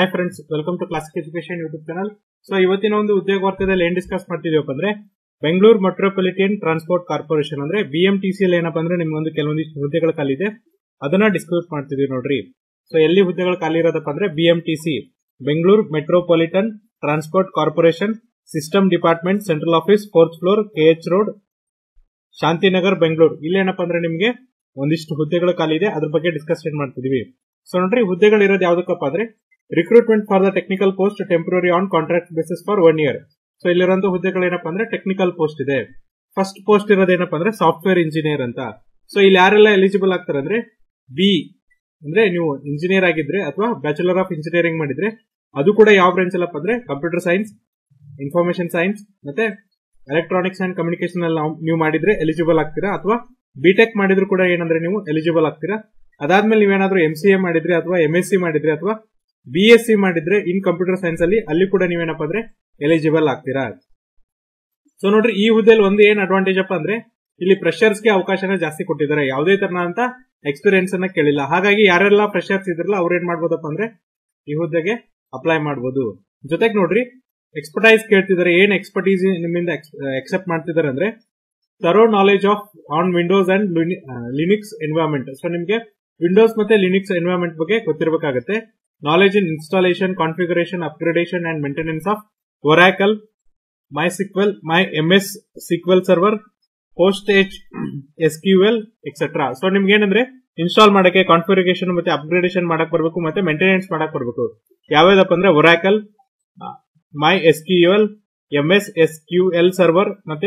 hi friends welcome to classic education YouTube channel so ಇವತ್ತಿನ ಒಂದು ಉದ್ಯೋಗ ವಾರ್ತೆದಲ್ಲಿ ಏನ್ ಡಿಸ್ಕಸ್ ಮಾಡ್ತಿದೀವಪ್ಪ ಅಂದ್ರೆ ಬೆಂಗಳೂರು ಮೆಟ್ರೋಪಾಲಿಟನ್ ಟ್ರಾನ್ಸ್ಪೋರ್ಟ್ ಕಾರ್ಪೊರೇಷನ್ ಅಂದ್ರೆ ಬಿಎಂಟಿಸಿ ಅಲ್ಲಿ ಏನಪ್ಪಾ ಅಂದ್ರೆ ನಿಮ್ಗೊಂದು ಕೆಲವೊಂದಿಷ್ಟು ಹುದ್ದೆಗಳ ಖಾಲಿ ಇದೆ ಅದನ್ನ ಡಿಸ್ಕಸ್ ಮಾಡ್ತಿದೀವಿ ನೋಡ್ರಿ ಸೊ ಎಲ್ಲಿ ಹುದ್ದೆಗಳು ಖಾಲಿ ಇರೋದಪ್ಪ ಅಂದ್ರೆ BMTC Bengaluru metropolitan transport corporation system department central office fourth floor KH road Shantinagar Bengaluru ಇಲ್ಲೇನಪ್ಪ ಅಂದ್ರೆ ನಿಮ್ಗೆ ಒಂದಿಷ್ಟು ಹುದ್ದೆಗಳು ಖಾಲಿ ಇದೆ ಅದ್ರ ಬಗ್ಗೆ ಡಿಸ್ಕಷನ್ ಮಾಡ್ತಿದೀವಿ ಸೊ ನೋಡ್ರಿ ಹುದ್ದೆಗಳು ಇರೋದು ಯಾವ್ದಕ್ಕಪ್ಪ ಅಂದ್ರೆ recruitment for the technical post temporary on contract basis for one year so ಇಲ್ಲಿರುವಂತ ಹುದ್ದೆಗಳು ಏನಪ್ಪಾ ಅಂದ್ರೆ ಟೆಕ್ನಿಕಲ್ ಪೋಸ್ಟ್ ಇದೆ ಫಸ್ಟ್ ಪೋಸ್ಟ್ ಇರೋದೇನಪ್ಪ ಅಂದ್ರೆ ಸಾಫ್ಟ್ವೇರ್ ಇಂಜಿನಿಯರ್ ಅಂತ ಸೊ ಇಲ್ಲಿ ಯಾರೆಲ್ಲ ಎಲಿಜಿಬಲ್ ಆಗ್ತಾರೆ ಅಂದ್ರೆ ಬಿ ಅಂದ್ರೆ ನೀವು ಇಂಜಿನಿಯರ್ ಆಗಿದ್ರೆ ಅಥವಾ ಬ್ಯಾಚುಲರ್ ಆಫ್ ಇಂಜಿನಿಯರಿಂಗ್ ಮಾಡಿದ್ರೆ ಅದು ಕೂಡ ಯಾವ ಬ್ರಾಂಚ್ ಅಲ್ಲಪ್ಪ ಅಂದ್ರೆ ಕಂಪ್ಯೂಟರ್ ಸೈನ್ಸ್ ಇನ್ಫಾರ್ಮೇಶನ್ ಸೈನ್ಸ್ ಮತ್ತೆ ಎಲೆಕ್ಟ್ರಾನಿಕ್ಸ್ ಅಂಡ್ ಕಮ್ಯುನಿಕೇಶನ್ ಅಲ್ಲಿ ನಾವು- ನೀವು ಮಾಡಿದ್ರೆ ಎಲಿಜಿಬಲ್ ಆಗ್ತೀರಾ ಅಥವಾ ಬಿಟೆಕ್ ಮಾಡಿದ್ರು ಕೂಡ ಏನಂದ್ರೆ ನೀವು ಎಲಿಜಿಬಲ್ ಆಗ್ತೀರಾ ಅದಾದ್ಮೇಲೆ ನೀವೇನಾದ್ರೂ ಎಂ ಸಿ ಎ ಮಾಡಿದ್ರೆ ಅಥವಾ ಎಂ ಎಸ್ ಸಿ ಮಾಡಿದ್ರೆ ಅಥವಾ ಬಿ ಎಸ್ ಸಿ ಮಾಡಿದ್ರೆ ಇನ್ ಕಂಪ್ಯೂಟರ್ ಸೈನ್ಸ್ ಅಲ್ಲಿ ಅಲ್ಲಿ ಕೂಡ ನೀವೇನಪ್ಪ ಅಂದ್ರೆ ಎಲಿಜಿಬಲ್ ಆಗ್ತೀರಾ ಸೊ ನೋಡ್ರಿ ಈ ಹುದ್ದೆಯಲ್ಲಿ ಒಂದು ಏನ್ ಅಡ್ವಾಂಟೇಜ್ ಅಪ್ಪ ಅಂದ್ರೆ ಇಲ್ಲಿ ಫ್ರೆಶರ್ಸ್ ಗೆ ಅವಕಾಶನ ಜಾಸ್ತಿ ಕೊಟ್ಟಿದ್ದಾರೆ ಯಾವುದೇ ತರನಾದಂತ ಎಕ್ಸ್ಪೀರಿಯನ್ಸ್ ಅನ್ನ ಕೇಳಿಲ್ಲ ಹಾಗಾಗಿ ಯಾರೆಲ್ಲ ಫ್ರೆಶರ್ಸ್ ಇದ್ರಲ್ಲ ಅವ್ರು ಏನ್ ಮಾಡ್ಬೋದಪ್ಪ ಅಂದ್ರೆ ಈ ಹುದ್ದೆಗೆ ಅಪ್ಲೈ ಮಾಡಬಹುದು ಜೊತೆಗೆ ನೋಡ್ರಿ ಎಕ್ಸ್ಪರ್ಟೈಸ್ ಕೇಳ್ತಿದ್ದಾರೆ ಏನ್ ಎಕ್ಸ್ಪರ್ಟೀಸ್ ನಿಮ್ಮಿಂದ ಎಕ್ಸೆಪ್ಟ್ ಮಾಡ್ತಿದ್ದಾರೆ ಅಂದ್ರೆ ತರೋ knowledge of on Windows and Linux environment so ನಿಮ್ಗೆ ವಿಂಡೋಸ್ ಮತ್ತೆ ಲಿನಿಕ್ಸ್ ಎನ್ವೈರನ್ಮೆಂಟ್ ಬಗ್ಗೆ ಗೊತ್ತಿರಬೇಕಾಗುತ್ತೆ knowledge in installation configuration upgradation and maintenance of Oracle MySQL my M S sequel server S Q L etcetera so ನಿಮ್ಗೆ ಏನಂದ್ರೆ install ಮಾಡಕ್ಕೆ configuration ಮತ್ತೆ upgradation ಮಾಡಕ್ ಬರಬೇಕು ಮತ್ತೆ ಮೇಂಟೆನೆನ್ಸ್ ಮಾಡಕ್ ಬರಬೇಕು ಯಾವ್ಯಾವ್ದಪ್ಪ ಅಂದ್ರೆ Oracle My S Q L M S S Q L server ಮತ್ತೆ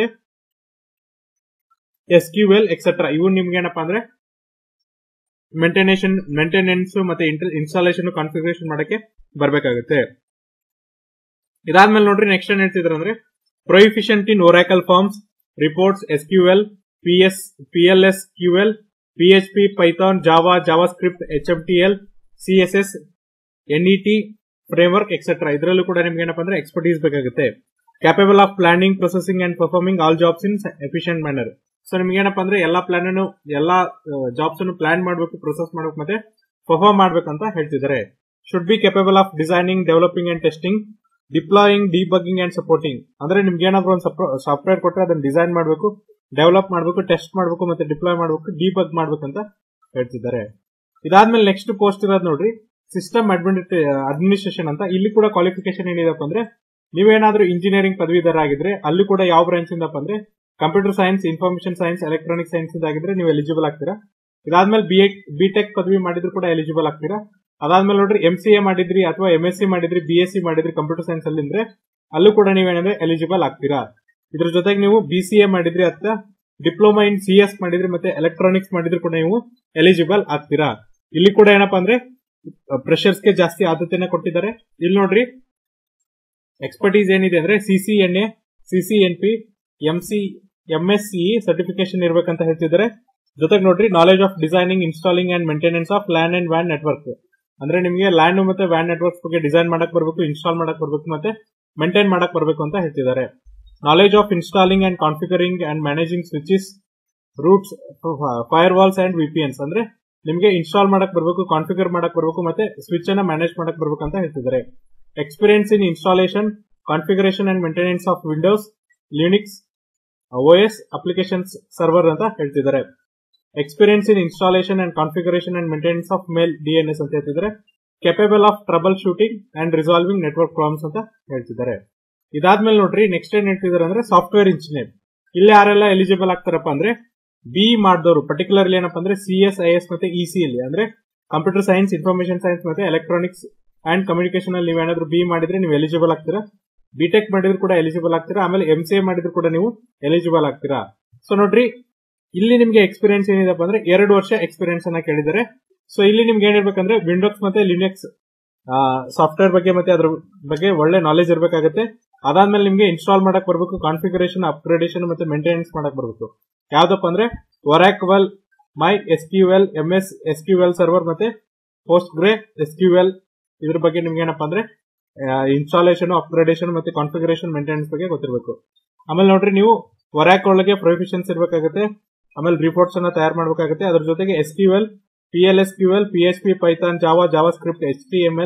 ಎಸ್ ಕ್ಯೂ ಎಲ್ ಎಕ್ಸೆಟ್ರಾ ಇವು ನಿಮ್ಗೆ ಏನಪ್ಪಾ ಅಂದ್ರೆ ಮೇಂಟೆನೇಷನ್ ಮೇಂಟೆನೆನ್ಸ್ ಮತ್ತೆ ಇನ್ಸ್ಟಾಲೇಷನ್ ಕಾನ್ಫಿಗರೇಷನ್ ಮಾಡಕ್ಕೆ ಬರ್ಬೇಕಾಗುತ್ತೆ ಇದಾದ್ಮೇಲೆ ನೋಡ್ರಿ ನೆಕ್ಸ್ಟ್ ಏನ್ ಹೇಳ್ತಿದ್ರು ಅಂದ್ರೆ proficient in Oracle forms reports S Q L P S P L S Q L P H P Python Java JavaScript H M T L C S S N E T framework etcetera ಇದರಲ್ಲೂ ಕೂಡ ನಿಮ್ಗೆ ಏನಪ್ಪಾ ಅಂದ್ರೆ expertise ಬೇಕಾಗುತ್ತೆ capable of planning processing and performing all jobs in efficient manner so ನಿಮ್ಗೆ ಏನಪ್ಪಾ ಅಂದ್ರೆ ಎಲ್ಲಾ ಪ್ಲಾನ್ ಅನ್ನು ಎಲ್ಲಾ ಜಾಬ್ಸ್ ಅನ್ನು ಪ್ಲಾನ್ ಮಾಡಬೇಕು ಪ್ರೊಸೆಸ್ ಮಾಡಬೇಕು ಮತ್ತೆ ಪರ್ಫಾರ್ಮ್ ಮಾಡ್ಬೇಕಂತ ಹೇಳ್ತಿದ್ದಾರೆ should be capable of designing developing and testing deploying debugging and supporting ಅಂದ್ರೆ ನಿಮ್ಗೆ ಏನಾದ್ರು ಒಂದು ಸಾಫ್ಟ್ವೇರ್ ಕೊಟ್ಟರೆ ಅದನ್ನ ಡಿಸೈನ್ ಮಾಡಬೇಕು ಡೆವಲಪ್ ಮಾಡಬೇಕು ಟೆಸ್ಟ್ ಮಾಡಬೇಕು ಮತ್ತೆ ಡಿಪ್ಲಾಯ್ ಮಾಡಬೇಕು ಡಿಬಗ್ ಮಾಡ್ಬೇಕಂತ ಹೇಳ್ತಿದ್ದಾರೆ ಇದಾದ್ಮೇಲೆ ನೆಕ್ಸ್ಟ್ ಪೋಸ್ಟ್ ಇರೋದು ನೋಡ್ರಿ ಸಿಸ್ಟಮ್ ಅಡ್ಮಿನಿಸ್ಟ್ರೇಷನ್ ಅಂತ ಇಲ್ಲಿ ಕೂಡ ಕ್ವಾಲಿಫಿಕೇಶನ್ ಏನಿದೆಪ್ಪ ಅಂದ್ರೆ ನೀವೇನಾದ್ರೂ ಇಂಜಿನಿಯರಿಂಗ್ ಪದವೀಧರ ಆಗಿದ್ರೆ ಅಲ್ಲಿ ಕೂಡ ಯಾವ ಬ್ರಾಂಚ್ ಇಂದಪ್ಪ ಅಂದ್ರೆ computer science information science electronic science ಇಂದ ಆಗಿದ್ರೆ ನೀವು ಎಲಿಜಿಬಲ್ ಆಗ್ತೀರಾ ಇದಾದ್ಮೇಲೆ ಬಿ ಬಿ ಟೆಕ್ ಪದವಿ ಮಾಡಿದ್ರು ಕೂಡ ಎಲಿಜಿಬಲ್ ಆಗ್ತೀರಾ ಅದಾದ್ಮೇಲೆ ನೋಡ್ರಿ ಎಂ ಸಿ ಎ ಮಾಡಿದ್ರಿ ಅಥವಾ ಎಂ ಎಸ್ ಸಿ ಮಾಡಿದ್ರಿ ಬಿ ಎಸ್ ಸಿ ಮಾಡಿದ್ರಿ ಕಂಪ್ಯೂಟರ್ ಸೈನ್ಸ್ ಅಲ್ಲಿ ಅಂದ್ರೆ ಅಲ್ಲೂ ಕೂಡ ನೀವೇನಂದ್ರೆ ಎಲಿಜಿಬಲ್ ಆಗ್ತೀರಾ ಇದ್ರ ಜೊತೆಗೆ ನೀವು ಬಿ ಸಿ ಎ ಮಾಡಿದ್ರಿ ಅಥವಾ ಡಿಪ್ಲೊಮಾ ಇನ್ ಸಿ ಎಸ್ ಮಾಡಿದ್ರಿ ಮತ್ತೆ ಎಲೆಕ್ಟ್ರಾನಿಕ್ಸ್ ಮಾಡಿದ್ರು ಕೂಡ ನೀವು ಎಲಿಜಿಬಲ್ ಆಗ್ತೀರಾ ಇಲ್ಲಿ ಕೂಡ ಏನಪ್ಪಾ ಅಂದ್ರೆ ಪ್ರೆಷರ್ಸ್ ಗೆ ಜಾಸ್ತಿ ಆದ್ಯತೆನ ಕೊಟ್ಟಿದ್ದಾರೆ ಇಲ್ಲಿ ನೋಡ್ರಿ ಎಕ್ಸ್ಪರ್ಟೀಸ್ ಏನಿದೆ ಅಂದ್ರೆ CC N A CC N P M C M S C certification ಇರ್ಬೇಕಂತ ಹೇಳ್ತಿದ್ದಾರೆ ಜೊತೆಗೆ ನೋಡ್ರಿ knowledge of designing installing and maintenance of LAN and ವ್ಯಾನ್ ನೆಟ್ವರ್ಕ್ ಅಂದ್ರೆ ನಿಮಗೆ ಲ್ಯಾಂಡ್ ಮತ್ತೆ ವ್ಯಾನ್ ನೆಟ್ವರ್ಕ್ಸ್ ಬಗ್ಗೆ ಡಿಸೈನ್ ಮಾಡಕ್ ಬರಬೇಕು ಇನ್ಸ್ಟಾಲ್ ಮಾಡಕ್ ಬರಬೇಕು ಮತ್ತೆ ಮೇಂಟೈನ್ ಮಾಡಕ್ ಬರಬೇಕು ಅಂತ ಹೇಳ್ತಿದ್ದಾರೆ knowledge of installing and configuring and managing switches routes firewalls and VPNs ಅಂದ್ರೆ ನಿಮಗೆ ಇನ್ಸ್ಟಾಲ್ ಮಾಡಕ್ ಬರಬೇಕು ಕಾನ್ಫಿಗರ್ ಮಾಡಕ್ ಬರಬೇಕು ಮತ್ತೆ ಸ್ವಿಚ್ ಅನ್ನ ಮ್ಯಾನೇಜ್ ಮಾಡಕ್ ಬರಬೇಕು ಅಂತ ಹೇಳ್ತಿದ್ದಾರೆ experience in installation configuration and maintenance of Windows Linux OS applications server ಅಂತ ಹೇಳ್ತಿದ್ದಾರೆ experience in installation and configuration and maintenance of mail DNS ಅಂತ ಹೇಳ್ತಿದ್ದಾರೆ capable of troubleshooting and resolving network problems ಅಂತ ಹೇಳ್ತಿದ್ದಾರೆ ಇದಾದ್ಮೇಲೆ ನೋಡ್ರಿ ನೆಕ್ಸ್ಟ್ ಏನ್ ಹೇಳ್ತಿದ್ದಾರೆ ಅಂದ್ರೆ ಸಾಫ್ಟ್ವೇರ್ ಇಂಜಿನಿಯರ್ ಇಲ್ಲಿ ಯಾರೆಲ್ಲ ಎಲಿಜಿಬಲ್ ಆಗ್ತಾರಪ್ಪ ಅಂದ್ರೆ ಬಿ ಮಾಡಿದವರು ಪರ್ಟಿಕ್ಯುಲರ್ಲಿ ಏನಪ್ಪಾ ಅಂದ್ರೆ ಸಿ ಎಸ್ ಐ ಎಸ್ ಮತ್ತೆ ಇ ಸಿ ಅಲ್ಲಿ ಅಂದ್ರೆ ಕಂಪ್ಯೂಟರ್ ಸೈನ್ಸ್ ಇನ್ಫಾರ್ಮೇಶನ್ ಸೈನ್ಸ್ ಮತ್ತೆ ಎಲೆಕ್ಟ್ರಾನಿಕ್ಸ್ ಅಂಡ್ ಕಮ್ಯುನಿಕೇಶನ್ ಅಲ್ಲಿ ನೀವೇನಾದ್ರೂ ಬಿ ಮಾಡಿದ್ರೆ ನೀವು ಎಲಿಜಿಬಲ್ ಆಗ್ತೀರಾ ಬಿಟೆಕ್ ಮಾಡಿದ್ರು ಕೂಡ ಎಲಿಜಿಬಲ್ ಆಗ್ತೀರಾ ಆಮೇಲೆ ಎಂ ಸಿ ಎ ಮಾಡಿದ್ರು ಕೂಡ ನೀವು ಎಲಿಜಿಬಲ್ ಆಗ್ತೀರಾ ಸೊ ನೋಡ್ರಿ ಇಲ್ಲಿ ನಿಮ್ಗೆ ಎಕ್ಸ್ಪೀರಿಯನ್ಸ್ ಏನಿದೆಪ್ಪ ಅಂದ್ರೆ ಎರಡು ವರ್ಷ ಎಕ್ಸ್ಪೀರಿಯನ್ಸ್ ಅನ್ನ ಕೇಳಿದ್ದಾರೆ ಸೊ ಇಲ್ಲಿ ನಿಮ್ಗೆ ಏನಿರ್ಬೇಕಂದ್ರೆ ವಿಂಡೋಸ್ ಮತ್ತೆ ಲಿನೆಕ್ಸ್ ಸಾಫ್ಟ್ವೇರ್ ಬಗ್ಗೆ ಮತ್ತೆ ಅದ್ರ ಬಗ್ಗೆ ಒಳ್ಳೆ ನಾಲೆಜ್ ಇರಬೇಕಾಗುತ್ತೆ ಅದಾದ್ಮೇಲೆ ನಿಮ್ಗೆ ಇನ್ಸ್ಟಾಲ್ ಮಾಡಕ್ ಬರಬೇಕು ಕಾನ್ಫಿಗರೇಷನ್ ಅಪ್ಗ್ರೇಡೇಷನ್ ಮತ್ತೆ ಮೇಂಟೆನೆನ್ಸ್ ಮಾಡಕ್ ಬರಬೇಕು ಯಾವ್ದಪ್ಪ ಅಂದ್ರೆ Oracle My S Q L M S S Q L server ಮತ್ತೆ Postgre S Q L ಇದ್ರ ಬಗ್ಗೆ ನಿಮ್ಗೆ ಏನಪ್ಪಾ ಅಂದ್ರೆ ಇನ್ಸ್ಟಾಲೇಷನ್ ಅಪ್ಗ್ರೇಡೇಷನ್ ಮತ್ತೆ ಕಾನ್ಫಿಗರೇಷನ್ ಮೇಂಟೆನೆನ್ಸ್ ಬಗ್ಗೆ ಗೊತ್ತಿರಬೇಕು ಆಮೇಲೆ ನೋಡ್ರಿ ನೀವು ಒರಾಕ್ ಒಳಗೆ ಪ್ರೊಫಿಷನ್ಸ್ ಇರಬೇಕಾಗುತ್ತೆ ಆಮೇಲೆ ರಿಪೋರ್ಟ್ಸ್ ಅನ್ನ ತಯಾರು ಮಾಡಬೇಕಾಗುತ್ತೆ ಅದ್ರ ಜೊತೆಗೆ S Q L P L S Q L P H P Python Java JavaScript H T M L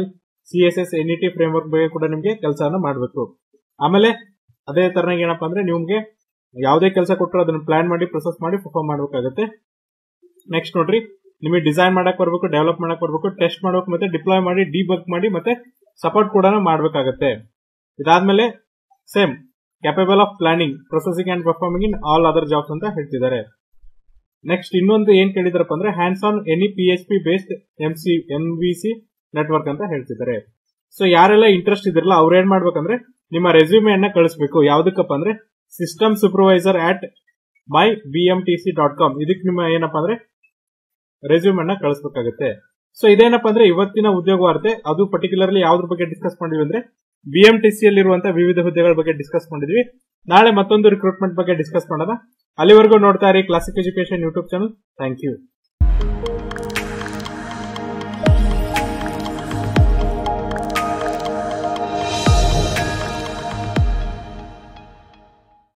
C S S N E T framework ಬಗ್ಗೆ ಕೂಡ ನಿಮ್ಗೆ ಕೆಲಸವನ್ನ ಮಾಡಬೇಕು ಆಮೇಲೆ ಅದೇ ತರನಾಗಿ ಏನಪ್ಪಾ ಅಂದ್ರೆ ನಿಮ್ಗೆ ಯಾವುದೇ ಕೆಲಸ ಕೊಟ್ಟರು ಅದನ್ನ ಪ್ಲಾನ್ ಮಾಡಿ ಪ್ರೊಸೆಸ್ ಮಾಡಿ ಪರ್ಫಾರ್ಮ್ ಮಾಡಬೇಕಾಗುತ್ತೆ ನೆಕ್ಸ್ಟ್ ನೋಡ್ರಿ ನಿಮಗೆ ಡಿಸೈನ್ ಮಾಡಕ್ ಬರ್ಬೇಕು ಡೆವಲಪ್ ಮಾಡಕ್ ಬರ್ಬೇಕು ಟೆಸ್ಟ್ ಮಾಡ್ಬೇಕು ಮತ್ತೆ ಡಿಪ್ಲಾಯ್ ಮಾಡಿ ಡಿಬಗ್ ಮಾಡಿ ಮತ್ತೆ ಸಪೋರ್ಟ್ ಕೂಡ ಮಾಡ್ಬೇಕಾಗತ್ತೆ ಇದಾದ್ಮೇಲೆ same capable of planning processing and performing in all other jobs ಅಂತ ಹೇಳ್ತಿದ್ದಾರೆ ನೆಕ್ಸ್ಟ್ ಇನ್ನೊಂದು ಏನ್ ಕೇಳಿದಾರಪ್ಪ ಅಂದ್ರೆ hands on any P H P based M C M V C network ಅಂತ ಹೇಳ್ತಿದ್ದಾರೆ ಸೊ ಯಾರೆಲ್ಲ ಇಂಟ್ರೆಸ್ಟ್ ಇದ್ರಲ್ಲ ಅವ್ರು ಏನ್ ಮಾಡ್ಬೇಕಂದ್ರೆ ನಿಮ್ಮ ರೆಸ್ಯೂಮೆ ಅನ್ನ ಕಳಿಸ್ಬೇಕು ಯಾವ್ದಕ್ಕಪ್ಪ ಅಂದ್ರೆ system supervisor at my B M T C dot com ಇದಕ್ಕೆ ನಿಮ್ಮ ಏನಪ್ಪಾ ಅಂದ್ರೆ ರೆಸ್ಯೂಮ್ ಅನ್ನ ಕಳಿಸ್ಬೇಕಾಗುತ್ತೆ ಸೊ ಇದೇನಪ್ಪ ಅಂದ್ರೆ ಇವತ್ತಿನ ಉದ್ಯೋಗ ವಾರ್ತೆ ಅದು ಪರ್ಟಿಕ್ಯುಲರ್ಲಿ ಯಾವ್ದ್ರ ಬಗ್ಗೆ ಡಿಸ್ಕಸ್ ಮಾಡಿದ್ವಿ ಅಂದ್ರೆ ಬಿ ಎಂ ಟಿ ಸಿ ಯಲ್ಲಿರುವಂತಹ ವಿವಿಧ ಹುದ್ದೆಗಳ ಬಗ್ಗೆ ಡಿಸ್ಕಸ್ ಮಾಡಿದ್ವಿ ನಾಳೆ ಮತ್ತೊಂದು ರಿಕ್ರೂಟ್ಮೆಂಟ್ ಬಗ್ಗೆ ಡಿಸ್ಕಸ್ ಮಾಡೋಣ ಅಲ್ಲಿವರೆಗೂ ನೋಡ್ತಾ ಇರಿ Classic education YouTube channel thank you